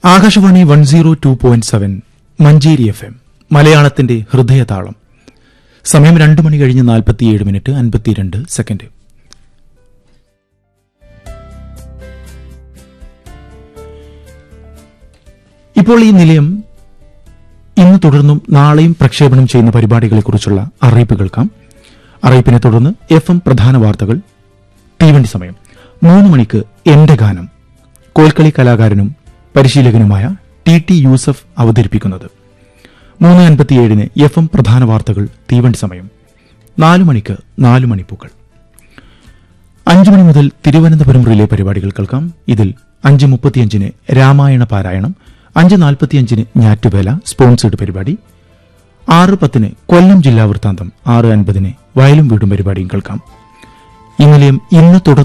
Akashvani one zero two point seven Manjeri F M മലയാളത്തിന്റെ ഹൃദയതാളം സമയം രണ്ടു മണി കഴിഞ്ഞ് നാൽപ്പത്തിയേഴ് മിനിറ്റ് അൻപത്തിരണ്ട് സെക്കൻഡ് ഇപ്പോൾ ഈ നിലയം ഇന്ന് തുടർന്നും നാളെയും പ്രക്ഷേപണം ചെയ്യുന്ന പരിപാടികളെക്കുറിച്ചുള്ള അറിയിപ്പ് കേൾക്കാം അറിയിപ്പിനെ തുടർന്ന് എഫ് എം പ്രധാന വാർത്തകൾ തീവണ്ടി സമയം മൂന്ന് മണിക്ക് എന്റെ ഗാനം കോൽക്കളി കലാകാരനും പരിശീലകനുമായ ടി ടി യൂസഫ് അവതരിപ്പിക്കുന്നത് മൂന്ന് അൻപത്തിയേഴിന് എഫ് എം പ്രധാന വാർത്തകൾ തീവണ്ടി സമയം നാലു മണിക്ക് നാലു മണിപ്പൂക്കൾ അഞ്ചു മണി മുതൽ തിരുവനന്തപുരം റിലേ പരിപാടികൾ കേൾക്കാം ഇതിൽ അഞ്ച് മുപ്പത്തിയഞ്ചിന് രാമായണ പാരായണം അഞ്ച് നാൽപ്പത്തിയഞ്ചിന് ഞാറ്റുവേല സ്പോൺസേഡ് പരിപാടി ആറ് പത്തിന് കൊല്ലം ജില്ലാ വൃത്താന്തം ആറ് അൻപതിന് വയലും വീടും പരിപാടിയും കേൾക്കാം ഈ നിലയം ഇന്ന് തുടർന്ന്